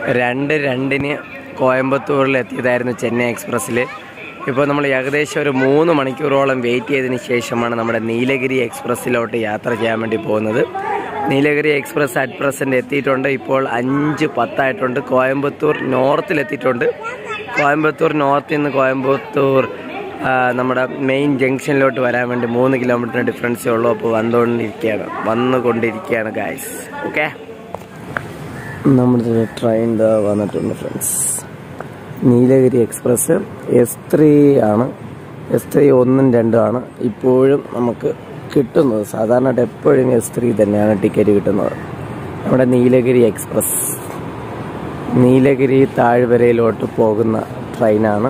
രണ്ട് രണ്ടിന് കോയമ്പത്തൂരിൽ എത്തിയതായിരുന്നു ചെന്നൈ എക്സ്പ്രസ്സിൽ ഇപ്പോൾ നമ്മൾ ഏകദേശം ഒരു മൂന്ന് മണിക്കൂറോളം വെയിറ്റ് ചെയ്തതിന് ശേഷമാണ് നമ്മുടെ നീലഗിരി എക്സ്പ്രസ്സിലോട്ട് യാത്ര ചെയ്യാൻ വേണ്ടി പോകുന്നത് നീലഗിരി എക്സ്പ്രസ് അറ്റ് പ്രസൻറ്റ് എത്തിയിട്ടുണ്ട് ഇപ്പോൾ അഞ്ച് പത്തായിട്ടുണ്ട് കോയമ്പത്തൂർ നോർത്തിൽ എത്തിയിട്ടുണ്ട് കോയമ്പത്തൂർ നോർത്തിൽ നിന്ന് കോയമ്പത്തൂർ ആ, നമ്മുടെ മെയിൻ ജംഗ്ഷനിലോട്ട് വരാൻ വേണ്ടി മൂന്ന് കിലോമീറ്റർ ഡിഫറൻസേ ഉള്ളൂ അപ്പോൾ വന്നുകൊണ്ടിരിക്കുകയാണ് വന്നുകൊണ്ടിരിക്കുകയാണ് ഗായ്സ് ഓക്കെ നമ്മുടെ ട്രെയിൻ ഇതാ വന്നിട്ടുണ്ട് friends Nilgiri express S three ആണ് എസ് ത്രീ ഒന്നും രണ്ടും ആണ് ഇപ്പോഴും നമുക്ക് കിട്ടുന്നത് സാധാരണ എപ്പോഴും എസ് ത്രീ തന്നെയാണ് ടിക്കറ്റ് കിട്ടുന്നത് നമ്മുടെ നീലഗിരി എക്സ്പ്രസ് നീലഗിരി താഴ്വരയിലോട്ട് പോകുന്ന ട്രെയിനാണ്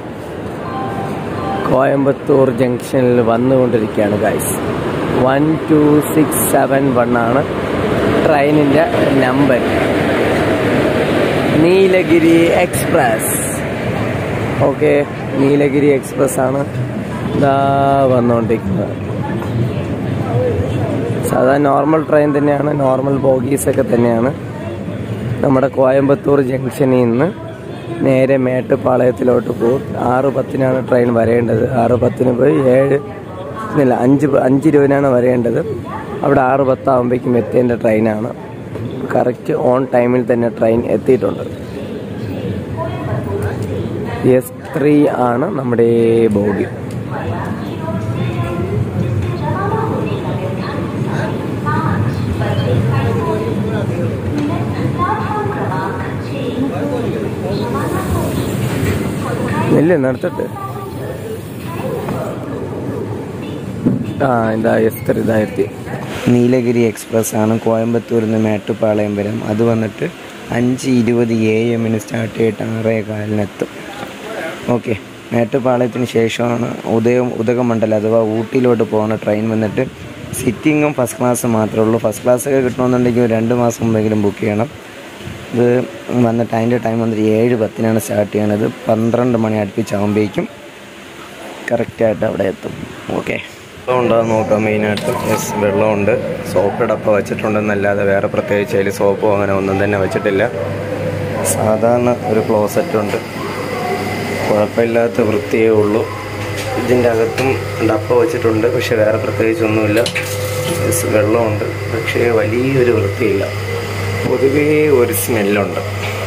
കോയമ്പത്തൂർ ജംഗ്ഷനിൽ വന്നുകൊണ്ടിരിക്കുകയാണ് guys one two six seven one ആണ് ട്രെയിനിൻ്റെ number Nilgiri express okay Nilgiri express ആണ് ഇതാ വന്നുകൊണ്ടിരിക്കുന്നത് സാധാരണ നോർമൽ ട്രെയിൻ തന്നെയാണ് നോർമൽ ബോഗീസ് ഒക്കെ തന്നെയാണ് നമ്മുടെ കോയമ്പത്തൂർ ജംഗ്ഷനിൽ നിന്ന് നേരെ മേട്ടുപ്പാളയത്തിലോട്ട് പോകും ആറ് പത്തിനാണ് ട്രെയിൻ വരേണ്ടത് ആറ് പത്തിന് പോയി ഏഴ് ഇല്ല അഞ്ച് പ- അഞ്ച് ഇരുപതിനാണ് വരേണ്ടത് അവിടെ ആറ് പത്താകുമ്പോഴേക്കും എത്തേണ്ട ട്രെയിനാണ് കറക്റ്റ് ഓൺ ടൈമിൽ തന്നെ ട്രെയിൻ എത്തിയിട്ടുണ്ട് എസ് ത്രീ ആണ് നമ്മുടെ ബോഗി ഇല്ല നിർത്തട്ടെ ആ ഇതാ എസ്തർ ഇതാ എത്തി നീലഗിരി എക്സ്പ്രസ് ആണ് കോയമ്പത്തൂരിൽ നിന്ന് മേട്ടുപ്പാളയം വരും അത് വന്നിട്ട് അഞ്ച് ഇരുപത് എ എമ്മിന് സ്റ്റാർട്ട് ചെയ്തിട്ട് ആറേ കാലിനെത്തും ഓക്കെ മേട്ടുപ്പാളയത്തിന് ശേഷമാണ് ഉദയം ഉദകമണ്ഡലം അഥവാ ഊട്ടിയിലോട്ട് പോകുന്ന ട്രെയിൻ വന്നിട്ട് സിറ്റിങ്ങും ഫസ്റ്റ് ക്ലാസ് മാത്രമേ ഉള്ളൂ ഫസ്റ്റ് ക്ലാസ് ഒക്കെ കിട്ടണമെന്നുണ്ടെങ്കിൽ ഒരു രണ്ട് മാസം മുമ്പെങ്കിലും ബുക്ക് ചെയ്യണം ഇത് വന്നിട്ട് അതിൻ്റെ ടൈം വന്നിട്ട് ഏഴ് പത്തിനാണ് സ്റ്റാർട്ട് ചെയ്യണത് പന്ത്രണ്ട് മണി അടുപ്പിച്ചാകുമ്പോഴേക്കും കറക്റ്റായിട്ട് അവിടെ എത്തും ഓക്കെ വെള്ളം ഉണ്ടോ എന്ന് നോക്കാം മെയിനായിട്ട് യെസ് വെള്ളമുണ്ട് സോപ്പ് ഡപ്പ വെച്ചിട്ടുണ്ടെന്നല്ലാതെ വേറെ പ്രത്യേകിച്ച് അതിൽ സോപ്പോ അങ്ങനെ ഒന്നും തന്നെ വെച്ചിട്ടില്ല സാധാരണ ഒരു ക്ലോസറ്റ് ഉണ്ട് കുഴപ്പമില്ലാത്ത വൃത്തിയേ ഉള്ളൂ ഇതിൻ്റെ അകത്തും ഡപ്പ വെച്ചിട്ടുണ്ട് പക്ഷെ വേറെ പ്രത്യേകിച്ചൊന്നുമില്ല യെസ് വെള്ളമുണ്ട് പക്ഷേ വലിയൊരു വൃത്തിയില്ല പൊതുവേ ഒരു സ്മെല്ലുണ്ട്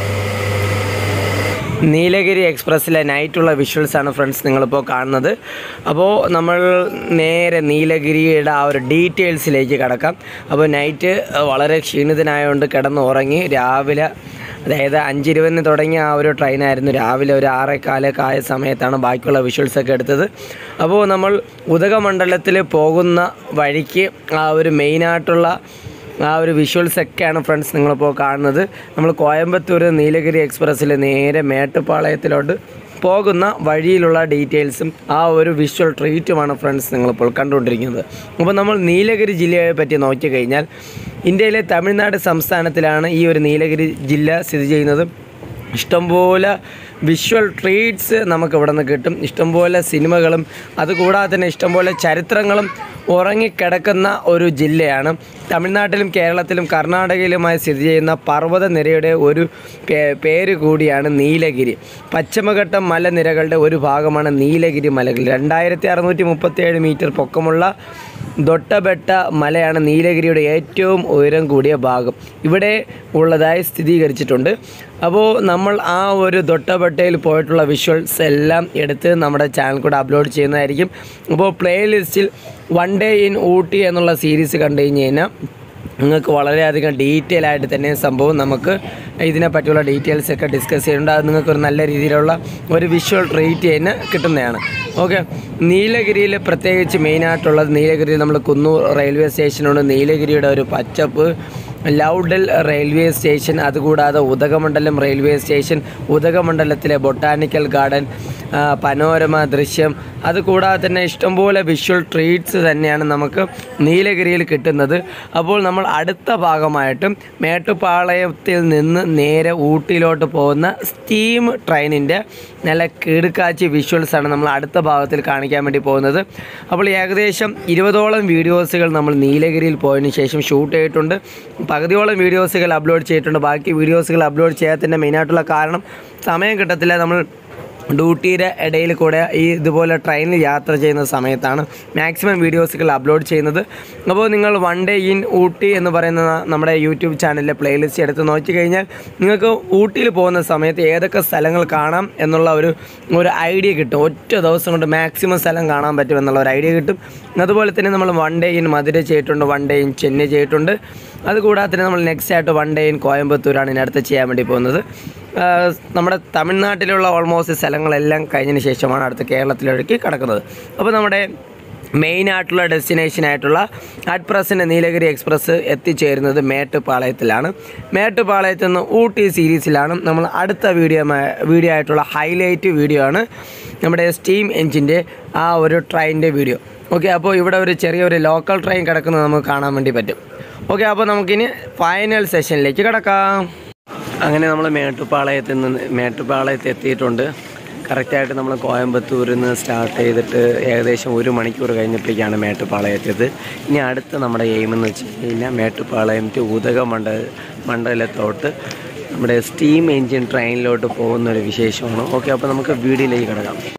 നീലഗിരി എക്സ്പ്രസ്സിലെ നൈറ്റുള്ള വിഷ്വൽസ് ആണ് ഫ്രണ്ട്സ് നിങ്ങളിപ്പോൾ കാണുന്നത് അപ്പോൾ നമ്മൾ നേരെ നീലഗിരിയുടെ ആ ഒരു ഡീറ്റെയിൽസിലേക്ക് കിടക്കാം അപ്പോൾ നൈറ്റ് വളരെ ക്ഷീണിതനായതുകൊണ്ട് കിടന്ന് ഉറങ്ങി രാവിലെ അതായത് അഞ്ചിരുപതിന് തുടങ്ങിയ ആ ഒരു ട്രെയിനായിരുന്നു രാവിലെ ഒരു ആറേക്കാലൊക്കെ ആയ സമയത്താണ് ബാക്കിയുള്ള വിഷ്വൽസൊക്കെ എടുത്തത് അപ്പോൾ നമ്മൾ ഉദകമണ്ഡലത്തിൽ പോകുന്ന വഴിക്ക് ആ ഒരു മെയിനായിട്ടുള്ള ആ ഒരു വിഷ്വൽസ് ഒക്കെയാണ് ഫ്രണ്ട്സ് നിങ്ങളിപ്പോൾ കാണുന്നത് നമ്മൾ കോയമ്പത്തൂർ നീലഗിരി എക്സ്പ്രസ്സിൽ നേരെ മേട്ടുപ്പാളയത്തിലോട്ട് പോകുന്ന വഴിയിലുള്ള ഡീറ്റെയിൽസും ആ ഒരു വിഷ്വൽ ട്രീറ്റുമാണ് ഫ്രണ്ട്സ് നിങ്ങളിപ്പോൾ കണ്ടുകൊണ്ടിരിക്കുന്നത് അപ്പോൾ നമ്മൾ നീലഗിരി ജില്ലയെ പറ്റി നോക്കിക്കഴിഞ്ഞാൽ ഇന്ത്യയിലെ തമിഴ്നാട് സംസ്ഥാനത്തിലാണ് ഈ ഒരു നീലഗിരി ജില്ല സ്ഥിതി ചെയ്യുന്നത് ഇഷ്ടംപോലെ വിഷ്വൽ ട്രീറ്റ്സ് നമുക്ക് ഇവിടെ നിന്ന് കിട്ടും ഇഷ്ടംപോലെ സിനിമകളും അതുകൂടാതെ തന്നെ ഇഷ്ടംപോലെ ചരിത്രങ്ങളും ഉറങ്ങിക്കിടക്കുന്ന ഒരു ജില്ലയാണ് തമിഴ്നാട്ടിലും കേരളത്തിലും കർണാടകയിലുമായി സ്ഥിതി ചെയ്യുന്ന പർവ്വത നിരയുടെ ഒരു പേ- പേര് കൂടിയാണ് നീലഗിരി പശ്ചിമഘട്ട മലനിരകളുടെ ഒരു ഭാഗമാണ് നീലഗിരി മലകൾ രണ്ടായിരത്തി അറുന്നൂറ്റി മുപ്പത്തിയേഴ് മീറ്റർ പൊക്കമുള്ള ദൊട്ടബെട്ട മലയാണ് നീലഗിരിയുടെ ഏറ്റവും ഉയരം കൂടിയ ഭാഗം ഇവിടെ ഉള്ളതായി സ്ഥിരീകരിച്ചിട്ടുണ്ട് അപ്പോൾ നമ്മൾ ആ ഒരു ദൊട്ടബെട്ടയിൽ പോയിട്ടുള്ള വിഷ്വൽസ് എല്ലാം എടുത്ത് നമ്മുടെ ചാനൽ കൂടെ അപ്ലോഡ് ചെയ്യുന്നതായിരിക്കും അപ്പോൾ പ്ലേ ലിസ്റ്റിൽ വൺ ഡേ ഇൻ ഊട്ടി എന്നുള്ള സീരീസ് കണ്ടു കഴിഞ്ഞ് കഴിഞ്ഞാൽ നിങ്ങൾക്ക് വളരെയധികം ഡീറ്റെയിൽ ആയിട്ട് തന്നെ സംഭവം നമുക്ക് ഇതിനെ പറ്റിയുള്ള ഡീറ്റെയിൽസ് ഒക്കെ ഡിസ്കസ് ചെയ്യുന്നുണ്ട് അത് നിങ്ങൾക്ക് ഒരു നല്ല രീതിയിലുള്ള ഒരു വിഷ്വൽ ട്രീറ്റ് തന്നെ കിട്ടുന്നതാണ് ഓക്കെ നീലഗിരിയിൽ പ്രത്യേകിച്ച് മെയിനായിട്ടുള്ളത് നീലഗിരിയിൽ നമ്മൾ കുന്നൂർ റെയിൽവേ സ്റ്റേഷനുണ്ട് നീലഗിരിയുടെ ഒരു പച്ചപ്പ് ലൗഡൽ റെയിൽവേ സ്റ്റേഷൻ അതുകൂടാതെ ഉദകമണ്ഡലം റെയിൽവേ സ്റ്റേഷൻ ഉദകമണ്ഡലത്തിലെ ബൊട്ടാനിക്കൽ ഗാർഡൻ ആ, പനോരമ ദൃശ്യം അതുകൂടാതെ തന്നെ ഇഷ്ടംപോലെ വിഷ്വൽ ട്രീറ്റ്സ് തന്നെയാണ് നമുക്ക് നീലഗിരിയിൽ കിട്ടുന്നത് അപ്പോൾ നമ്മൾ അടുത്ത ഭാഗമായിട്ടും മേട്ടുപ്പാളയത്തിൽ നിന്ന് നേരെ ഊട്ടിയിലോട്ട് പോകുന്ന സ്റ്റീം ട്രെയിനിൻ്റെ നല്ല കീടുക്കാച്ചി വിഷ്വൽസ് ആണ് നമ്മൾ അടുത്ത ഭാഗത്തിൽ കാണിക്കാൻ വേണ്ടി പോകുന്നത് അപ്പോൾ ഏകദേശം ഇരുപതോളം വീഡിയോസുകൾ നമ്മൾ നീലഗിരിയിൽ പോയതിന് ശേഷം ഷൂട്ട് ചെയ്തിട്ടുണ്ട് പകുതിയോളം വീഡിയോസുകൾ അപ്ലോഡ് ചെയ്തിട്ടുണ്ട് ബാക്കി വീഡിയോസുകൾ അപ്ലോഡ് ചെയ്യാത്തതിൻ്റെ മെയിനായിട്ടുള്ള കാരണം സമയം കിട്ടത്തില്ല നമ്മൾ ഡ്യൂട്ടിയുടെ ഇടയിൽ കൂടെ ഈ ഇതുപോലെ ട്രെയിനിൽ യാത്ര ചെയ്യുന്ന സമയത്താണ് മാക്സിമം വീഡിയോസുകൾ അപ്ലോഡ് ചെയ്യുന്നത് അപ്പോൾ നിങ്ങൾ വൺ ഡേ ഇൻ ഊട്ടി എന്ന് പറയുന്ന നമ്മുടെ യൂട്യൂബ് ചാനലിലെ പ്ലേലിസ്റ്റ് എടുത്ത് നോക്കിക്കഴിഞ്ഞാൽ നിങ്ങൾക്ക് ഊട്ടിയിൽ പോകുന്ന സമയത്ത് ഏതൊക്കെ സ്ഥലങ്ങൾ കാണാം എന്നുള്ള ഒരു ഒരു ഐഡിയ കിട്ടും ഒറ്റ ദിവസം കൊണ്ട് മാക്സിമം സ്ഥലം കാണാൻ പറ്റും എന്നുള്ള ഒരു ഐഡിയ കിട്ടും അതുപോലെ തന്നെ നമ്മൾ വൺ ഡേ ഇൻ മധുര ചെയ്തിട്ടുണ്ട് വൺ ഡേ ഇൻ ചെന്നൈ ചെയ്തിട്ടുണ്ട് അതുകൂടാതെ തന്നെ നമ്മൾ നെക്സ്റ്റ് ആയിട്ട് വൺ ഡേ ഇൻ കോയമ്പത്തൂരാണ് ഇനി അടുത്ത് ചെയ്യാൻ വേണ്ടി പോകുന്നത് ആ, നമ്മുടെ തമിഴ്നാട്ടിലുള്ള ഓൾമോസ്റ്റ് സ്ഥലങ്ങളെല്ലാം കഴിഞ്ഞതിന് ശേഷമാണ് അടുത്ത കേരളത്തിലേക്ക് കടക്കുന്നത് അപ്പോൾ നമ്മുടെ മെയിൻ ആയിട്ടുള്ള ഡെസ്റ്റിനേഷൻ ആയിട്ടുള്ള അറ്റ് പ്രസൻറ്റ് നീലഗിരി എക്സ്പ്രസ് എത്തിച്ചേരുന്നത് മേട്ടുപാളയത്തിലാണ് മേട്ടുപാളയത്തിൽ നിന്ന് ഊട്ടി സീരീസിലാണ് നമ്മൾ അടുത്ത വീഡിയോ വീഡിയോ ആയിട്ടുള്ള ഹൈലൈറ്റ് വീഡിയോ ആണ് നമ്മുടെ സ്റ്റീം എഞ്ചിൻ്റെ ആ ഒരു ട്രെയിനിൻ്റെ വീഡിയോ ഓക്കെ അപ്പോൾ ഇവിടെ ഒരു ചെറിയൊരു ലോക്കൽ ട്രെയിൻ കിടക്കുന്നത് നമുക്ക് കാണാൻ വേണ്ടി പറ്റും ഓക്കെ അപ്പോൾ നമുക്കിനി ഫൈനൽ സെഷനിലേക്ക് കിടക്കാം അങ്ങനെ നമ്മൾ മേട്ടുപ്പാളയത്തിൽ നിന്ന് മേട്ടുപ്പാളയത്ത് എത്തിയിട്ടുണ്ട് കറക്റ്റായിട്ട് നമ്മൾ കോയമ്പത്തൂരിൽ നിന്ന് സ്റ്റാർട്ട് ചെയ്തിട്ട് ഏകദേശം ഒരു മണിക്കൂർ കഴിഞ്ഞപ്പോഴേക്കാണ് മേട്ടുപ്പാളയം എത്തിയത് ഇനി അടുത്ത നമ്മുടെ എയിം എന്ന് വെച്ച് കഴിഞ്ഞാൽ മേട്ടുപ്പാളയം ടു ഉദകമണ്ഡ മണ്ഡലത്തോട്ട് നമ്മുടെ സ്റ്റീം എൻജിൻ ട്രെയിനിലോട്ട് പോകുന്ന ഒരു വിശേഷമാണ് ഓക്കെ അപ്പോൾ നമുക്ക് വീഡിയോയിലേക്ക് കിടക്കാം